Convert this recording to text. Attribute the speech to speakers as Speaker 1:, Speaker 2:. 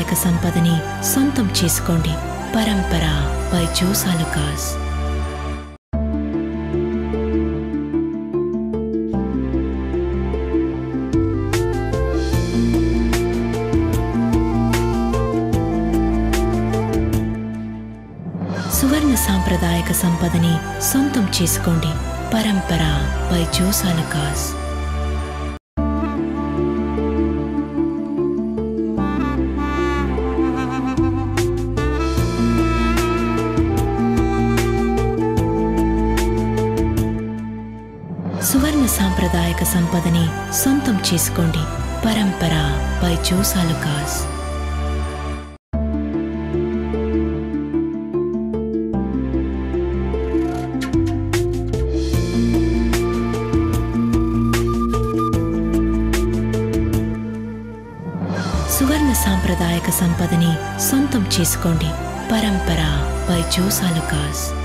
Speaker 1: సాంప్రదాయక సంపదని సొంతం చేసుకోండి పరంపర బై జోసాలుకాస్ సువర్ణ సాంప్రదాయక సంపదని సొంతం చేసుకోండి పరంపర బై జోసాలుకాస్ సువర్ణ సాంప్రదాయక సంపదని సొంతం చేసుకోండి పరంపర బై జోసాలుకాస్ సువర్ణ సాంప్రదాయక సంపదని సొంతం చేసుకోండి పరంపర బై జోసాలుకాస్